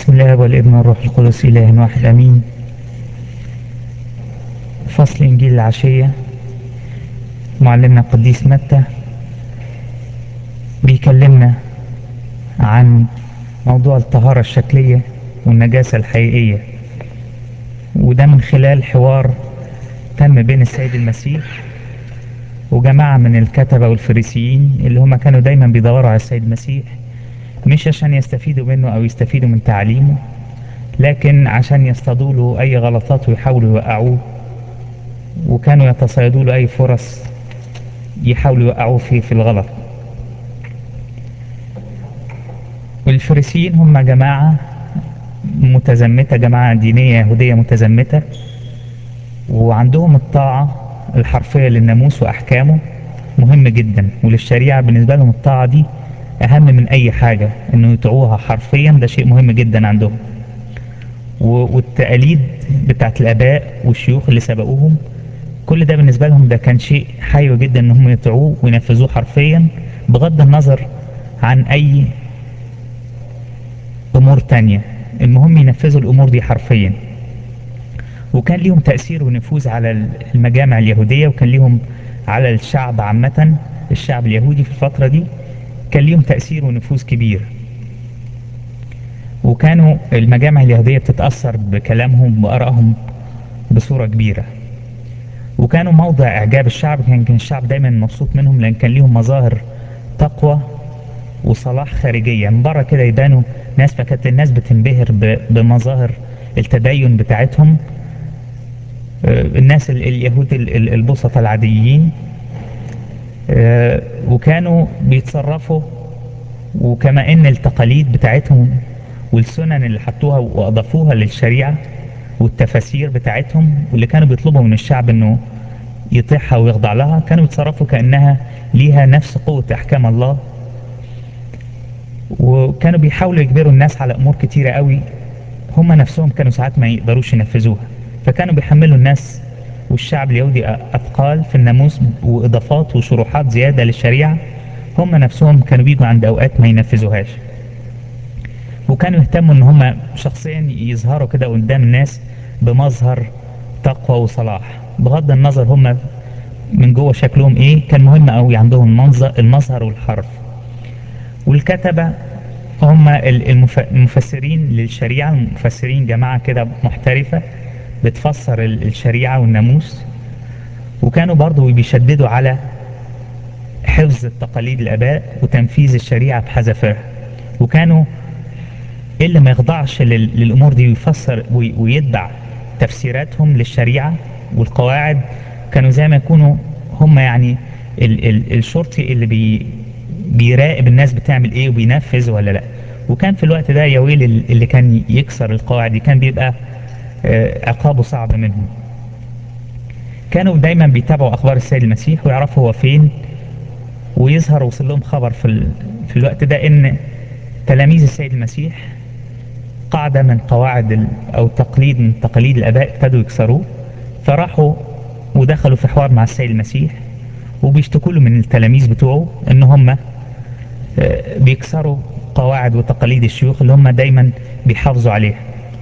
بسم الله والابن والروح القدس إله واحد أمين فصل إنجيل العشية معلمنا القديس متى بيكلمنا عن موضوع الطهارة الشكلية والنجاسة الحقيقية وده من خلال حوار تم بين السيد المسيح وجماعة من الكتبة والفريسيين اللي هما كانوا دايما بيدوروا على السيد المسيح مش عشان يستفيدوا منه او يستفيدوا من تعليمه لكن عشان يصطادوا له اي غلطات ويحاولوا يوقعوه وكانوا يتصيدوا له اي فرص يحاولوا يوقعوه فيه في الغلط والفريسيين هم جماعة متزمتة جماعة دينية يهودية متزمتة وعندهم الطاعة الحرفية للناموس وأحكامه مهم جدا وللشريعة بالنسبة لهم الطاعة دي أهم من أي حاجة إنه يطيعوها حرفيا ده شيء مهم جدا عندهم والتقاليد بتاعت الآباء والشيوخ اللي سبقوهم كل ده بالنسبة لهم ده كان شيء حيوي جدا إنهم يطيعوه وينفذوه حرفيا بغض النظر عن أي أمور تانية المهم ينفذوا الأمور دي حرفيا وكان ليهم تأثير ونفوذ على المجامع اليهودية وكان ليهم على الشعب عامة الشعب اليهودي في الفترة دي كان ليهم تأثير ونفوذ كبير وكانوا المجامع اليهودية بتتأثر بكلامهم وآرائهم بصورة كبيرة وكانوا موضع إعجاب الشعب كان الشعب دايما مبسوط منهم لأن كان ليهم مظاهر تقوى وصلاح خارجية من بره كده يبانوا ناس فكانت الناس بتنبهر بمظاهر التدين بتاعتهم الناس اليهود البسطة العاديين وكانوا بيتصرفوا وكما ان التقاليد بتاعتهم والسنن اللي حطوها واضافوها للشريعة والتفاسير بتاعتهم واللي كانوا بيطلبوا من الشعب انه يطيعها ويخضع لها كانوا بيتصرفوا كأنها ليها نفس قوة احكام الله وكانوا بيحاولوا يجبروا الناس على امور كتيرة قوي هم نفسهم كانوا ساعات ما يقدروش ينفذوها فكانوا بيحملوا الناس والشعب اليهودي أثقال في الناموس وإضافات وشروحات زيادة للشريعة هم نفسهم كانوا بيجوا عند أوقات ما ينفذوهاش وكانوا يهتموا إن هم شخصيا يظهروا كده قدام الناس بمظهر تقوى وصلاح بغض النظر هم من جوه شكلهم إيه كان مهم قوي عندهم المنظر المظهر والحرف والكتبة هم المفسرين للشريعة المفسرين جماعة كده محترفة بتفسر الشريعة والناموس وكانوا برضو بيشددوا على حفظ التقاليد الآباء وتنفيذ الشريعة بحذافيرها وكانوا اللي ما يخضعش للأمور دي ويفسر ويتبع تفسيراتهم للشريعة والقواعد كانوا زي ما يكونوا هم يعني ال ال الشرطي اللي بي بيراقب الناس بتعمل ايه وبينفذ ولا لا وكان في الوقت ده يا ويل اللي كان يكسر القواعد دي كان بيبقى عقابه صعب منهم كانوا دايما بيتابعوا اخبار السيد المسيح ويعرفوا هو فين ويظهر وصل لهم خبر في, ال... في الوقت ده ان تلاميذ السيد المسيح قاعدة من قواعد ال... او تقليد من تقاليد الاباء ابتدوا يكسروه فراحوا ودخلوا في حوار مع السيد المسيح وبيشتكوا له من التلاميذ بتوعه ان هم بيكسروا قواعد وتقاليد الشيوخ اللي هم دايما بيحافظوا عليها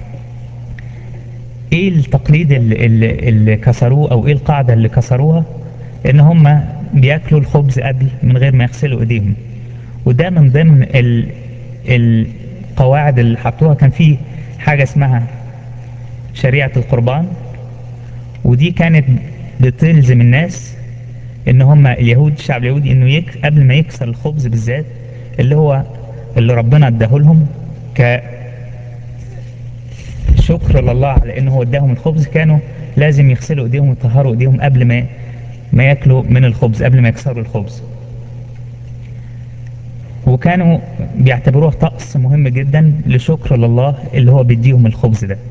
ايه التقليد اللي, اللي, اللي كسروه او ايه القاعدة اللي كسروها ان هم بياكلوا الخبز قبل من غير ما يغسلوا ايديهم وده من ضمن ال القواعد اللي حطوها كان في حاجة اسمها شريعة القربان ودي كانت بتلزم الناس ان هم اليهود الشعب اليهودي انه يك قبل ما يكسر الخبز بالذات اللي هو اللي ربنا اداهولهم ك شكر لله على انه هو اداهم الخبز كانوا لازم يغسلوا ايديهم ويطهروا ايديهم قبل ما ما ياكلوا من الخبز قبل ما يكسروا الخبز وكانوا بيعتبروه طقس مهم جدا لشكر لله اللي هو بيديهم الخبز ده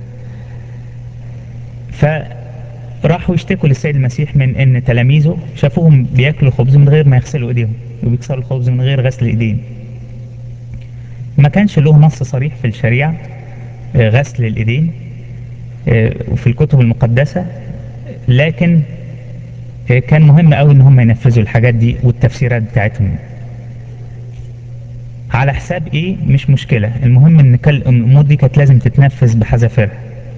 فراحوا يشتكوا للسيد المسيح من ان تلاميذه شافوهم بياكلوا الخبز من غير ما يغسلوا ايديهم وبيكسروا الخبز من غير غسل ايدين ما كانش له نص صريح في الشريعه غسل الايدين وفي الكتب المقدسة لكن كان مهم قوي ان هم ينفذوا الحاجات دي والتفسيرات بتاعتهم على حساب ايه مش مشكلة المهم ان كل- الامور دي كانت لازم تتنفذ بحذافيرها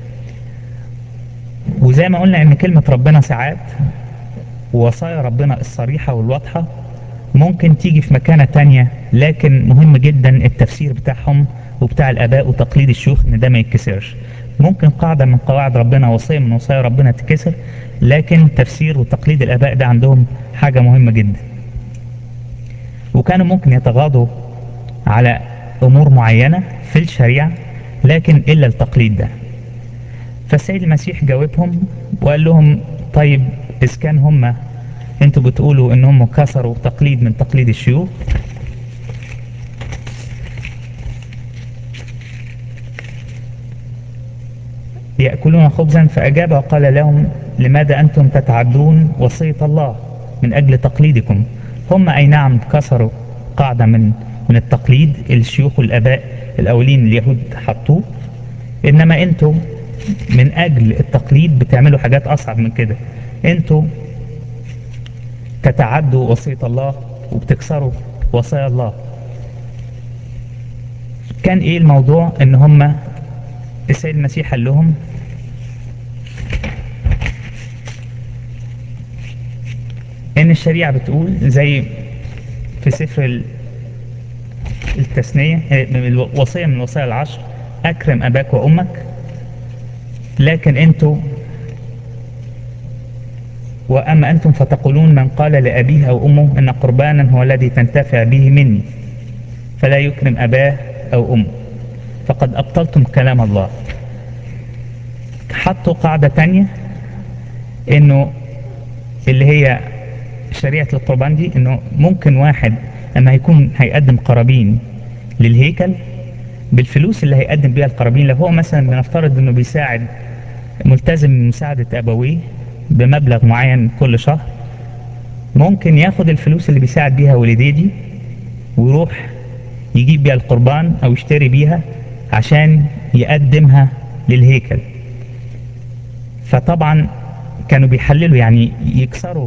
وزي ما قلنا ان كلمة ربنا ساعات ووصايا ربنا الصريحة والواضحة ممكن تيجي في مكانة تانية لكن مهم جدا التفسير بتاعهم وبتاع الآباء وتقليد الشيوخ إن ده ما يتكسرش ممكن قاعدة من قواعد ربنا وصية من وصايا ربنا تتكسر لكن تفسير وتقليد الآباء ده عندهم حاجة مهمة جدا وكانوا ممكن يتغاضوا على أمور معينة في الشريعة لكن إلا التقليد ده فالسيد المسيح جاوبهم وقال لهم طيب إذا كان هم انتوا بتقولوا ان هم كسروا تقليد من تقليد الشيوخ يأكلون خبزا فأجاب وقال لهم لماذا أنتم تتعدون وصية الله من أجل تقليدكم هم أي نعم كسروا قاعدة من من التقليد الشيوخ والآباء الأولين اليهود حطوه إنما أنتوا من أجل التقليد بتعملوا حاجات أصعب من كده أنتوا تتعدوا وصية الله وبتكسروا وصايا الله كان ايه الموضوع ان هم السيد المسيح قال لهم ان الشريعة بتقول زي في سفر ال- التثنية آه، من الو- وصية من الوصايا العشر اكرم اباك وامك لكن انتوا وأما أنتم فتقولون من قال لأبيه أو أمه إن قربانا هو الذي تنتفع به مني فلا يكرم أباه أو أمه فقد أبطلتم كلام الله حطوا قاعدة تانية إنه اللي هي شريعة القربان دي إنه ممكن واحد أما هيكون هيقدم قرابين للهيكل بالفلوس اللي هيقدم بيها القرابين لو هو مثلا بنفترض إنه بيساعد ملتزم بمساعدة أبويه بمبلغ معين كل شهر ممكن ياخد الفلوس اللي بيساعد بيها والديه دي ويروح يجيب بيها القربان أو يشتري بيها عشان يقدمها للهيكل فطبعا كانوا بيحللوا يعني يكسروا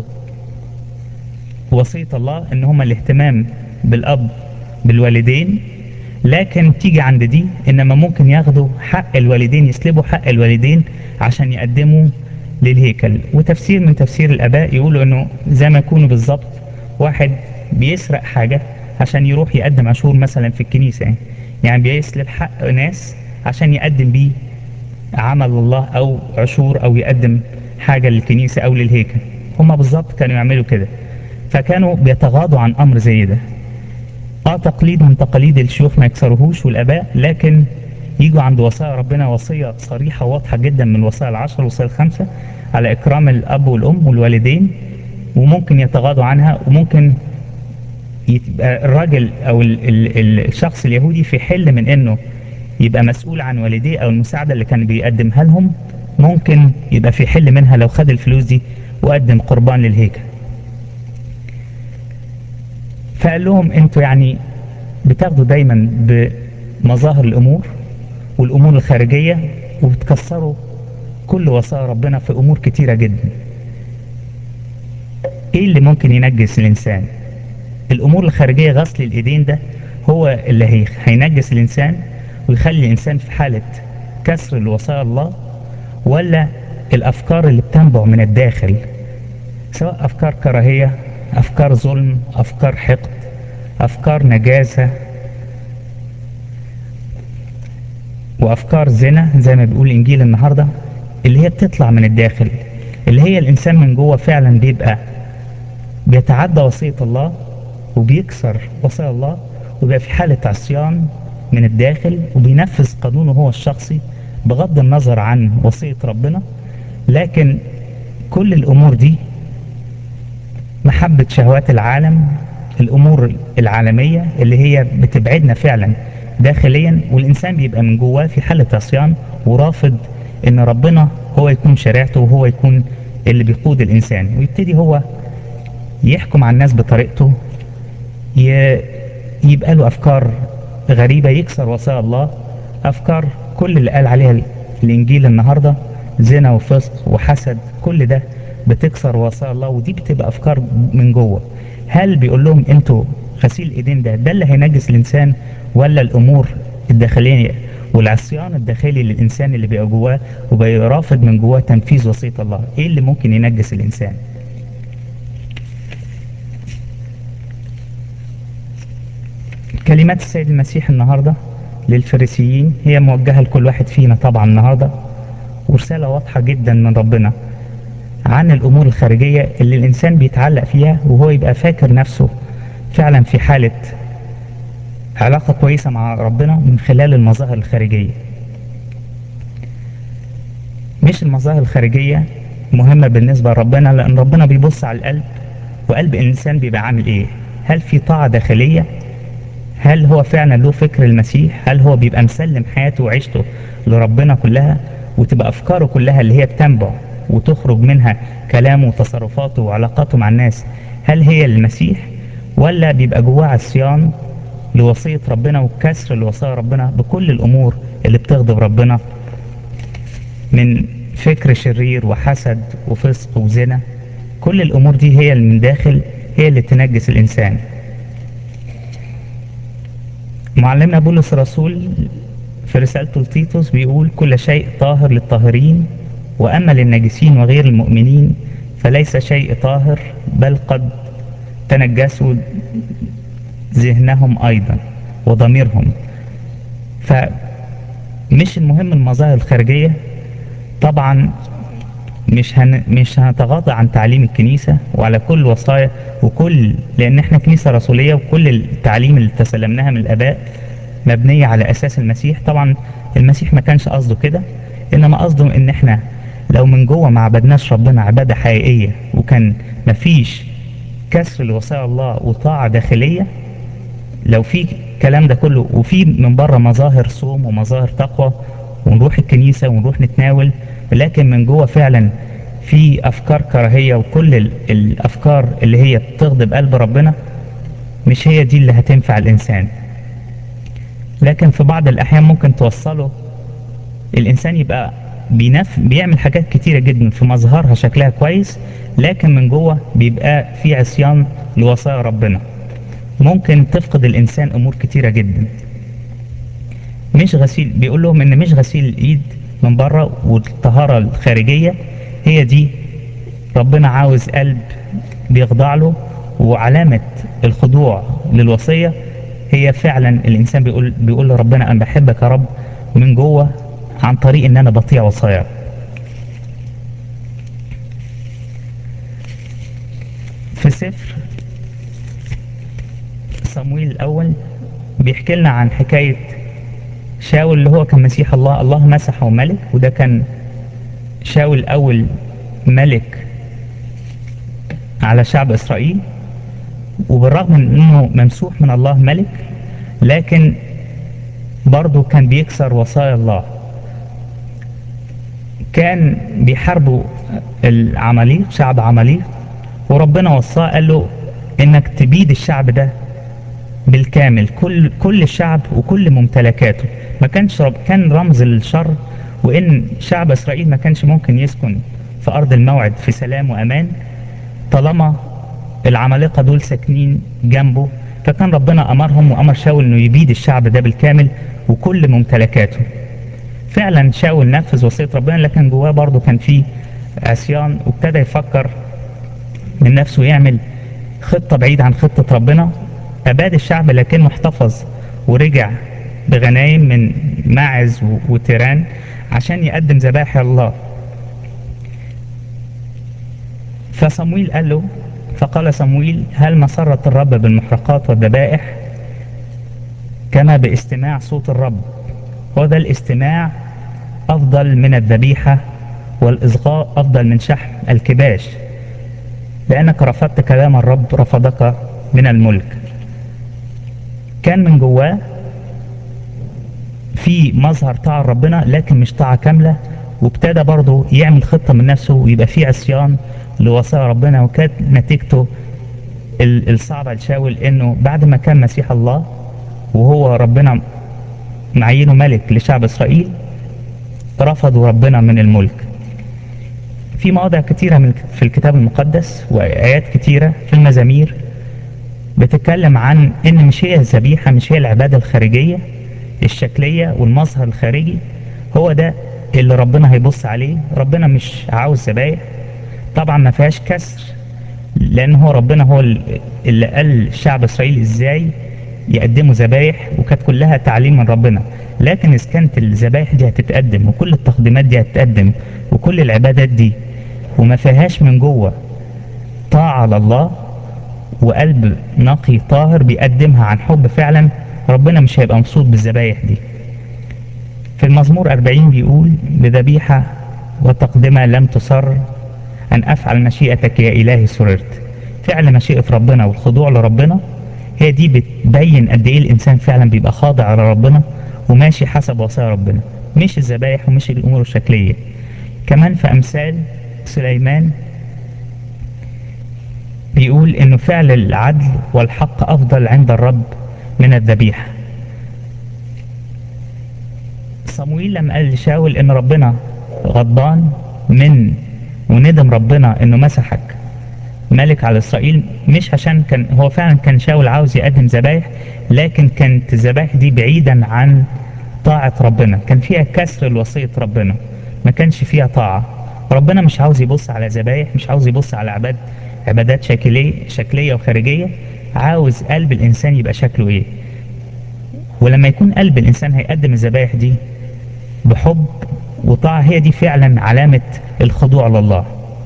وصية الله ان هما الاهتمام بالاب بالوالدين لكن تيجي عند دي انما ممكن ياخدوا حق الوالدين يسلبوا حق الوالدين عشان يقدموا للهيكل وتفسير من تفسير الاباء يقولوا انه زي ما يكونوا بالظبط واحد بيسرق حاجة عشان يروح يقدم عشور مثلا في الكنيسة يعني, يعني بيسلب حق ناس عشان يقدم بيه عمل الله او عشور او يقدم حاجة للكنيسة او للهيكل هما بالظبط كانوا يعملوا كده فكانوا بيتغاضوا عن امر زي ده اه تقليد من تقاليد الشيوخ ما يكسروهوش والاباء لكن يجوا عند وصايا ربنا وصية صريحة واضحة جدا من الوصايا العشر والوصايا الخمسة على اكرام الاب والام والوالدين وممكن يتغاضوا عنها وممكن يبقى الراجل او ال ال الشخص اليهودي في حل من انه يبقى مسؤول عن والديه او المساعدة اللي كان بيقدمها لهم ممكن يبقى في حل منها لو خد الفلوس دي وقدم قربان للهيكل فقال لهم انتوا يعني بتاخدوا دايما بمظاهر الامور والامور الخارجية وبتكسروا كل وصايا ربنا في امور كتيرة جدا ايه اللي ممكن ينجس الانسان الامور الخارجية غسل الايدين ده هو اللي هي هينجس الانسان ويخلي الانسان في حالة كسر الوصايا الله ولا الافكار اللي بتنبع من الداخل سواء افكار كراهية افكار ظلم افكار حقد افكار نجاسة وافكار زنا زي ما بيقول انجيل النهاردة اللي هي بتطلع من الداخل اللي هي الانسان من جوه فعلا بيبقى بيتعدى وصية الله وبيكسر وصايا الله وبيبقى في حالة عصيان من الداخل وبينفذ قانونه هو الشخصي بغض النظر عن وصية ربنا لكن كل الامور دي محبة شهوات العالم الامور العالمية اللي هي بتبعدنا فعلا داخليا والانسان بيبقى من جواه في حالة عصيان ورافض ان ربنا هو يكون شريعته وهو يكون اللي بيقود الانسان ويبتدي هو يحكم على الناس بطريقته يبقى له افكار غريبة يكسر وصايا الله افكار كل اللي قال عليها الانجيل النهاردة زنا وفسق وحسد كل ده بتكسر وصايا الله ودي بتبقى افكار من جوه هل بيقول لهم انتوا غسيل الايدين ده ده اللي هينجس الانسان ولا الامور الداخليه والعصيان الداخلي للانسان اللي بيبقى جواه وبيرافض من جواه تنفيذ وصيه الله ايه اللي ممكن ينجس الانسان كلمات السيد المسيح النهارده للفريسيين هي موجهه لكل واحد فينا طبعا النهارده ورساله واضحه جدا من ربنا عن الامور الخارجيه اللي الانسان بيتعلق فيها وهو يبقى فاكر نفسه فعلا في حاله علاقه كويسه مع ربنا من خلال المظاهر الخارجيه مش المظاهر الخارجيه مهمه بالنسبه لربنا لان ربنا بيبص على القلب وقلب الانسان بيبقى عامل ايه هل في طاعه داخليه هل هو فعلا له فكر المسيح هل هو بيبقى مسلم حياته وعيشته لربنا كلها وتبقى افكاره كلها اللي هي بتنبع وتخرج منها كلامه وتصرفاته وعلاقاته مع الناس هل هي المسيح ولا بيبقى جواه عصيان لوصية ربنا وكسر لوصايا ربنا بكل الأمور اللي بتغضب ربنا من فكر شرير وحسد وفسق وزنا كل الأمور دي هي اللي من داخل هي اللي تنجس الإنسان معلمنا بولس الرسول في رسالته لتيتوس بيقول كل شيء طاهر للطاهرين وأما للناجسين وغير المؤمنين فليس شيء طاهر بل قد تنجسوا ذهنهم أيضا وضميرهم فمش المهم المظاهر الخارجية طبعا مش هن... مش هنتغاضى عن تعليم الكنيسة وعلى كل وصايا وكل لأن احنا كنيسة رسولية وكل التعليم اللي تسلمناها من الآباء مبنية على أساس المسيح طبعا المسيح ما كانش قصده كده إنما قصده إن احنا لو من جوه ما عبدناش ربنا عبادة حقيقية وكان مفيش كسر لوصايا الله وطاعة داخلية لو في الكلام ده كله وفي من بره مظاهر صوم ومظاهر تقوى ونروح الكنيسة ونروح نتناول لكن من جوه فعلا في افكار كراهية وكل ال- الافكار اللي هي بتغضب قلب ربنا مش هي دي اللي هتنفع الانسان لكن في بعض الاحيان ممكن توصله الانسان يبقى بينف بيعمل حاجات كتيرة جدا في مظهرها شكلها كويس لكن من جوه بيبقى في عصيان لوصايا ربنا ممكن تفقد الانسان امور كتيرة جدا مش غسيل بيقول لهم ان مش غسيل الايد من بره والطهارة الخارجية هي دي ربنا عاوز قلب بيخضع له وعلامة الخضوع للوصية هي فعلا الانسان بيقول بيقول لربنا انا بحبك يا رب من جوه عن طريق ان انا بطيع وصاياك في سفر صمويل الاول بيحكي لنا عن حكاية شاول اللي هو كان مسيح الله الله مسحه ملك وده كان شاول اول ملك على شعب اسرائيل وبالرغم من انه ممسوح من الله ملك لكن برضه كان بيكسر وصايا الله كان بيحاربوا العماليق شعب عماليق وربنا وصاه قال له انك تبيد الشعب ده بالكامل كل كل الشعب وكل ممتلكاته ما كانش رب كان رمز للشر وان شعب اسرائيل ما كانش ممكن يسكن في ارض الموعد في سلام وامان طالما العمالقه دول ساكنين جنبه فكان ربنا امرهم وامر شاول انه يبيد الشعب ده بالكامل وكل ممتلكاته فعلا شاول نفذ وصيه ربنا لكن جواه برضه كان فيه عصيان وابتدى يفكر من نفسه يعمل خطه بعيد عن خطه ربنا اباد الشعب لكنه احتفظ ورجع بغنايم من ماعز و- وتيران عشان يقدم ذبائح الله فصمويل قال له فقال صمويل هل مسرت الرب بالمحرقات والذبائح كما باستماع صوت الرب وذا الاستماع أفضل من الذبيحة والإصغاء أفضل من شحم الكباش لأنك رفضت كلام الرب رفضك من الملك كان من جواه في مظهر طاعة ربنا لكن مش طاعة كاملة وابتدى برضه يعمل خطة من نفسه ويبقى فيه عصيان لوصايا ربنا وكانت نتيجته ال- الصعبة لشاول انه بعد ما كان مسيح الله وهو ربنا معينه ملك لشعب اسرائيل رفضوا ربنا من الملك في مواضع كتيرة من في الكتاب المقدس وآيات كتيرة في المزامير بتتكلم عن ان مش هي الذبيحة مش هي العبادة الخارجية الشكلية والمظهر الخارجي هو ده اللي ربنا هيبص عليه ربنا مش عاوز ذبايح طبعا ما فيهاش كسر لان هو ربنا هو اللي قال شعب اسرائيل ازاي يقدموا ذبايح وكانت كلها تعليم من ربنا لكن اذا كانت الذبايح دي هتتقدم وكل التقديمات دي هتتقدم وكل العبادات دي وما فيهاش من جوه طاعة لله وقلب نقي طاهر بيقدمها عن حب فعلا ربنا مش هيبقى مبسوط بالذبايح دي في المزمور 40 بيقول بذبيحة وتقدمة لم تصر أن أفعل مشيئتك يا إلهي سررت فعل مشيئة ربنا والخضوع لربنا هي دي بتبين قد إيه الإنسان فعلا بيبقى خاضع لربنا وماشي حسب وصايا ربنا مش الذبايح ومش الأمور الشكلية كمان في أمثال سليمان بيقول إنه فعل العدل والحق أفضل عند الرب من الذبيحة صمويل لما قال لشاول إن ربنا غضبان من وندم ربنا إنه مسحك ملك على إسرائيل مش عشان كان هو فعلا كان شاول عاوز يقدم ذبايح لكن كانت الذبايح دي بعيدا عن طاعة ربنا كان فيها كسر لوصية ربنا ما كانش فيها طاعة ربنا مش عاوز يبص على ذبايح مش عاوز يبص على عباد عبادات شكلية شكلية وخارجية عاوز قلب الإنسان يبقى شكله إيه ولما يكون قلب الإنسان هيقدم الذبايح دي بحب وطاعة هي دي فعلا علامة الخضوع لله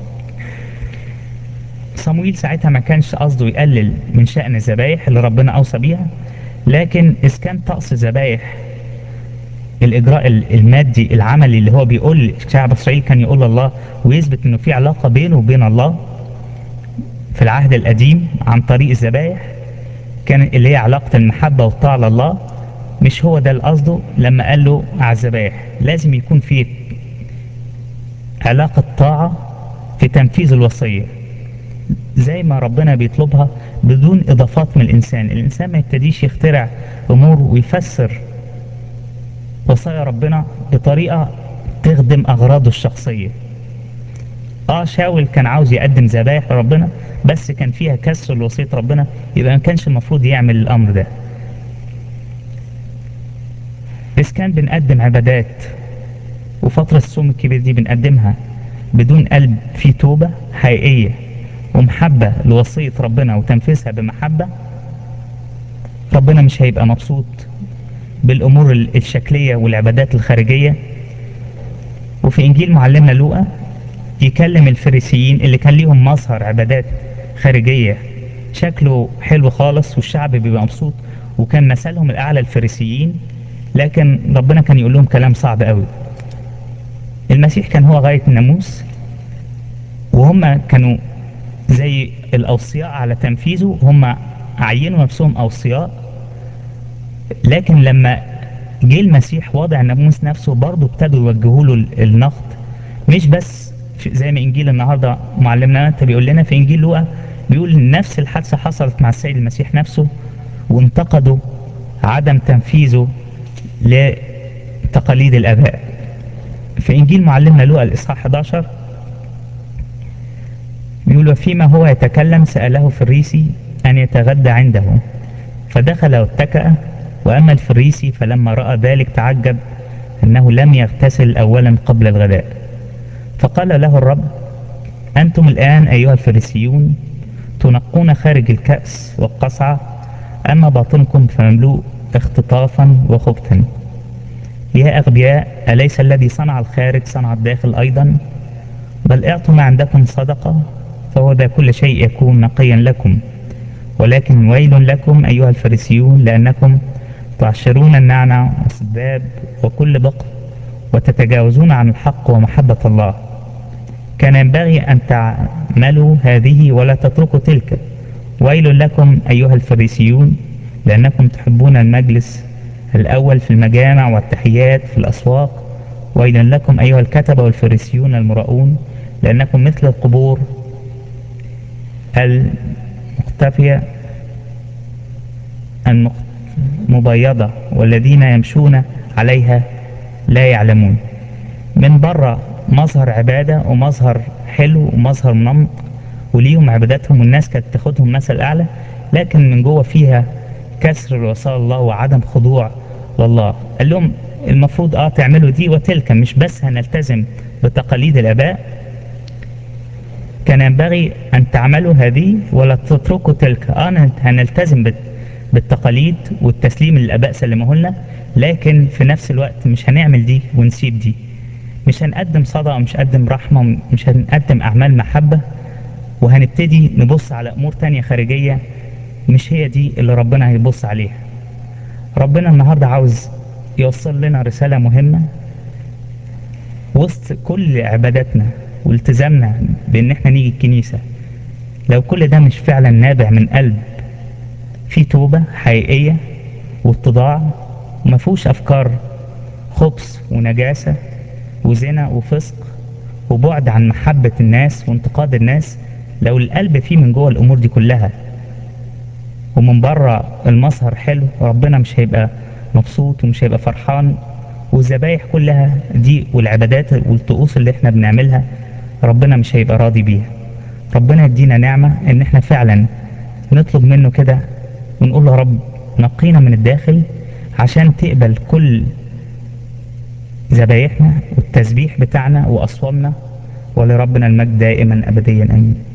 صمويل ساعتها ما كانش قصده يقلل من شأن الذبايح اللي ربنا أوصى بيها لكن إذا كان طقس ذبايح الإجراء المادي العملي اللي هو بيقول شعب إسرائيل كان يقول الله ويثبت إنه في علاقة بينه وبين الله في العهد القديم عن طريق الذبايح كان اللي هي علاقة المحبة والطاعة لله مش هو ده اللي قصده لما قال له على الذبايح لازم يكون في علاقة طاعة في تنفيذ الوصية زي ما ربنا بيطلبها بدون إضافات من الإنسان الإنسان ما يبتديش يخترع أمور ويفسر وصايا ربنا بطريقة تخدم أغراضه الشخصية اه شاول كان عاوز يقدم ذبايح لربنا بس كان فيها كسر لوصية ربنا يبقى ما كانش المفروض يعمل الأمر ده بس كان بنقدم عبادات وفترة الصوم الكبير دي بنقدمها بدون قلب فيه توبة حقيقية ومحبة لوصية ربنا وتنفيذها بمحبة ربنا مش هيبقى مبسوط بالأمور الشكلية والعبادات الخارجية وفي إنجيل معلمنا لوقا يكلم الفريسيين اللي كان ليهم مظهر عبادات خارجية شكله حلو خالص والشعب بيبقى مبسوط وكان مثلهم الأعلى الفريسيين لكن ربنا كان يقول لهم كلام صعب قوي المسيح كان هو غاية الناموس وهم كانوا زي الأوصياء على تنفيذه هم عينوا نفسهم أوصياء لكن لما جه المسيح وضع الناموس نفسه برضه ابتدوا يوجهوا له النقد مش بس زي ما انجيل النهارده معلمنا انت بيقول لنا في انجيل لوقا بيقول نفس الحادثه حصلت مع السيد المسيح نفسه وانتقدوا عدم تنفيذه لتقاليد الاباء في انجيل معلمنا لوقا الاصحاح 11 بيقول وفيما هو يتكلم سأله فريسي أن يتغدى عنده فدخل واتكأ وأما الفريسي فلما رأى ذلك تعجب أنه لم يغتسل أولا قبل الغداء فقال له الرب أنتم الآن أيها الفريسيون تنقون خارج الكأس والقصعة أما باطنكم فمملوء اختطافا وخبثا يا أغبياء أليس الذي صنع الخارج صنع الداخل أيضا بل اعطوا ما عندكم صدقة فهو ذا كل شيء يكون نقيا لكم ولكن ويل لكم أيها الفريسيون لأنكم تعشرون النعنع والسباب وكل بقر وتتجاوزون عن الحق ومحبة الله كان ينبغي أن تعملوا هذه ولا تتركوا تلك ويل لكم أيها الفريسيون لأنكم تحبون المجلس الأول في المجامع والتحيات في الأسواق ويل لكم أيها الكتبة والفريسيون المراؤون لأنكم مثل القبور المختفية المبيضة والذين يمشون عليها لا يعلمون من بره مظهر عبادة ومظهر حلو ومظهر منمق وليهم عباداتهم والناس كانت تاخدهم مثل أعلى لكن من جوه فيها كسر لوصايا الله وعدم خضوع لله قال لهم المفروض اه تعملوا دي وتلك مش بس هنلتزم بتقاليد الاباء كان ينبغي ان تعملوا هذه ولا تتركوا تلك اه هنلتزم بت بالتقاليد والتسليم اللي الاباء سلموه لنا لكن في نفس الوقت مش هنعمل دي ونسيب دي مش هنقدم صدقه مش هنقدم رحمه مش هنقدم اعمال محبه وهنبتدي نبص على امور تانية خارجيه مش هي دي اللي ربنا هيبص عليها ربنا النهارده عاوز يوصل لنا رساله مهمه وسط كل عباداتنا والتزامنا بان احنا نيجي الكنيسه لو كل ده مش فعلا نابع من قلب في توبة حقيقية واتضاع وما فيهوش أفكار خبث ونجاسة وزنا وفسق وبعد عن محبة الناس وانتقاد الناس لو القلب فيه من جوه الأمور دي كلها ومن بره المظهر حلو ربنا مش هيبقى مبسوط ومش هيبقى فرحان والذبايح كلها دي والعبادات والطقوس اللي احنا بنعملها ربنا مش هيبقى راضي بيها ربنا يدينا نعمة ان احنا فعلا نطلب منه كده ونقول له يا رب نقينا من الداخل عشان تقبل كل ذبايحنا والتسبيح بتاعنا وأصوامنا ولربنا المجد دائما أبديا آمين